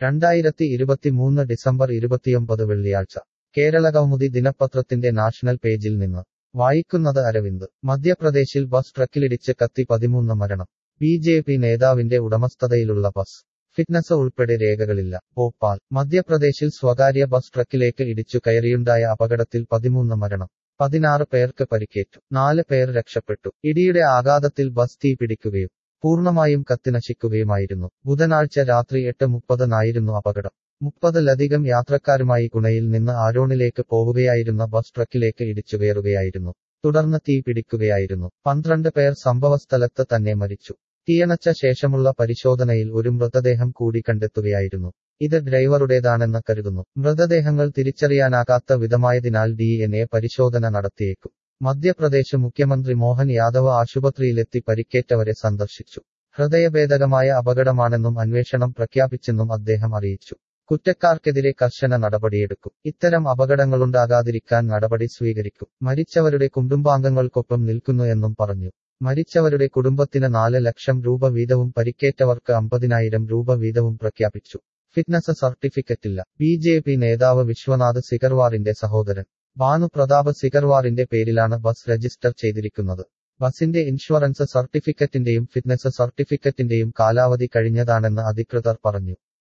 രണ്ടായിരത്തി ഇരുപത്തിമൂന്ന് ഡിസംബർ ഇരുപത്തിയൊമ്പത് വെള്ളിയാഴ്ച കേരള കൗമുദി ദിനപത്രത്തിന്റെ നാഷണൽ പേജിൽ നിന്ന് വായിക്കുന്നത് അരവിന്ദ് മധ്യപ്രദേശിൽ ബസ് ട്രക്കിലിടിച്ച് കത്തി പതിമൂന്ന് മരണം ബി ജെ പി നേതാവിന്റെ ഉടമസ്ഥതയിലുള്ള ബസ് ഫിറ്റ്നസ് ഉൾപ്പെടെ രേഖകളില്ല ഭോപ്പാൽ മധ്യപ്രദേശിൽ സ്വകാര്യ ബസ് ട്രക്കിലേക്ക് ഇടിച്ചു കയറിയുണ്ടായ അപകടത്തിൽ പതിമൂന്ന് മരണം പതിനാറ് പേർക്ക് പരിക്കേറ്റു നാല് പേർ രക്ഷപ്പെട്ടു ഇടിയുടെ ആഘാതത്തിൽ ബസ് തീ പിടിക്കുകയും പൂർണ്ണമായും കത്തിനശിക്കുകയുമായിരുന്നു ബുധനാഴ്ച രാത്രി എട്ട് മുപ്പതിനായിരുന്നു അപകടം മുപ്പതിലധികം യാത്രക്കാരുമായി ഗുണയിൽ നിന്ന് ആരോണിലേക്ക് പോവുകയായിരുന്ന ബസ് ട്രക്കിലേക്ക് ഇടിച്ചു കയറുകയായിരുന്നു തുടർന്ന് തീ പിടിക്കുകയായിരുന്നു പന്ത്രണ്ട് പേർ സംഭവസ്ഥലത്ത് തന്നെ മരിച്ചു തീയണച്ച ശേഷമുള്ള പരിശോധനയിൽ ഒരു മൃതദേഹം കൂടി കണ്ടെത്തുകയായിരുന്നു ഇത് ഡ്രൈവറുടേതാണെന്ന് കരുതുന്നു മൃതദേഹങ്ങൾ തിരിച്ചറിയാനാകാത്ത വിധമായതിനാൽ ഡി എൻ എ പരിശോധന നടത്തിയേക്കും മധ്യപ്രദേശ് മുഖ്യമന്ത്രി മോഹൻ യാദവ് ആശുപത്രിയിലെത്തി പരിക്കേറ്റവരെ സന്ദർശിച്ചു ഹൃദയഭേദകമായ അപകടമാണെന്നും അന്വേഷണം പ്രഖ്യാപിച്ചെന്നും അദ്ദേഹം അറിയിച്ചു കുറ്റക്കാർക്കെതിരെ കർശന നടപടിയെടുക്കും ഇത്തരം അപകടങ്ങളുണ്ടാകാതിരിക്കാൻ നടപടി സ്വീകരിക്കും മരിച്ചവരുടെ കുടുംബാംഗങ്ങൾക്കൊപ്പം നിൽക്കുന്നു എന്നും പറഞ്ഞു മരിച്ചവരുടെ കുടുംബത്തിന് നാല് ലക്ഷം രൂപ വീതവും പരിക്കേറ്റവർക്ക് അമ്പതിനായിരം രൂപ വീതവും പ്രഖ്യാപിച്ചു ഫിറ്റ്നസ് സർട്ടിഫിക്കറ്റില്ല ബി ജെ പി നേതാവ് വിശ്വനാഥ് സിഗർവാറിന്റെ സഹോദരൻ ഭാനു പ്രതാപ് സിഗർവാറിന്റെ പേരിലാണ് ബസ് രജിസ്റ്റർ ചെയ്തിരിക്കുന്നത് ബസിന്റെ ഇൻഷുറൻസ് സർട്ടിഫിക്കറ്റിന്റെയും ഫിറ്റ്നസ് സർട്ടിഫിക്കറ്റിന്റെയും കാലാവധി കഴിഞ്ഞതാണെന്ന് അധികൃതർ പറഞ്ഞു